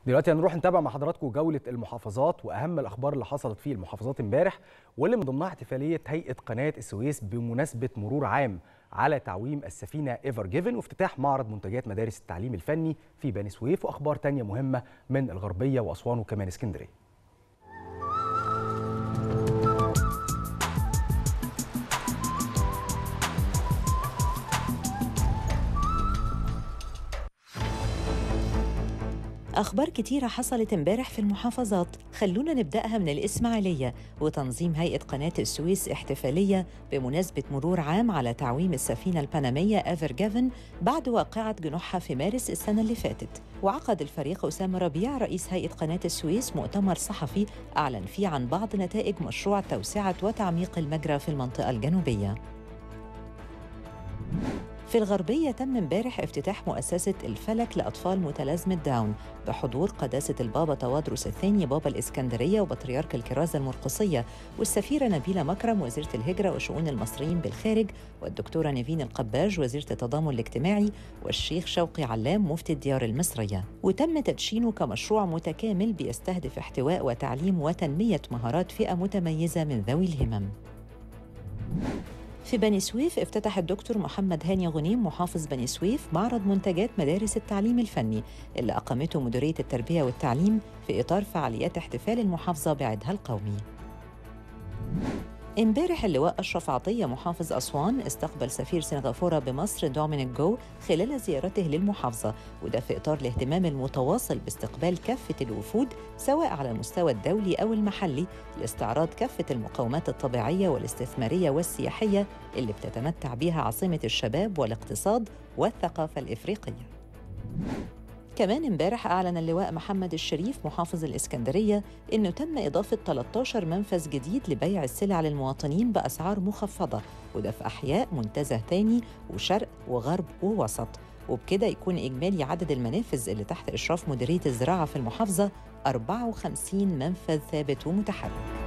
دلوقتي هنروح نتابع مع حضراتكم جولة المحافظات وأهم الأخبار اللي حصلت في المحافظات امبارح واللي من ضمنها احتفالية هيئة قناة السويس بمناسبة مرور عام على تعويم السفينة ايفر جيفن وافتتاح معرض منتجات مدارس التعليم الفني في بني سويف وأخبار تانية مهمة من الغربية وأسوان وكمان اسكندرية أخبار كتيرة حصلت امبارح في المحافظات خلونا نبدأها من الإسماعيلية وتنظيم هيئة قناة السويس احتفالية بمناسبة مرور عام على تعويم السفينة البنمية ايفر جيفن بعد واقعة جنوحها في مارس السنة اللي فاتت وعقد الفريق أسامة ربيع رئيس هيئة قناة السويس مؤتمر صحفي أعلن فيه عن بعض نتائج مشروع توسعة وتعميق المجرى في المنطقة الجنوبية في الغربية تم امبارح افتتاح مؤسسة الفلك لأطفال متلازمة داون بحضور قداسة البابا توادرس الثاني بابا الإسكندرية وبطريرك الكرازة المرقصية والسفيرة نبيلة مكرم وزيرة الهجرة وشؤون المصريين بالخارج والدكتورة نيفين القباج وزيرة التضامن الاجتماعي والشيخ شوقي علام مفتي الديار المصرية وتم تدشينه كمشروع متكامل بيستهدف احتواء وتعليم وتنمية مهارات فئة متميزة من ذوي الهمم في بني سويف افتتح الدكتور محمد هاني غنيم محافظ بني سويف معرض منتجات مدارس التعليم الفني اللي أقامته مديرية التربية والتعليم في إطار فعاليات احتفال المحافظة بعيدها القومي امبارح اللواء أشرف عطية محافظ أسوان استقبل سفير سنغافورة بمصر دومينيك جو خلال زيارته للمحافظة وده في إطار الاهتمام المتواصل باستقبال كافة الوفود سواء على المستوى الدولي أو المحلي لاستعراض كافة المقومات الطبيعية والاستثمارية والسياحية اللي بتتمتع بها عاصمة الشباب والاقتصاد والثقافة الإفريقية كمان امبارح أعلن اللواء محمد الشريف محافظ الإسكندرية إنه تم إضافة 13 منفذ جديد لبيع السلع للمواطنين بأسعار مخفضة وده في أحياء منتزه تاني وشرق وغرب ووسط وبكده يكون إجمالي عدد المنافذ اللي تحت إشراف مديرية الزراعة في المحافظة 54 منفذ ثابت ومتحرك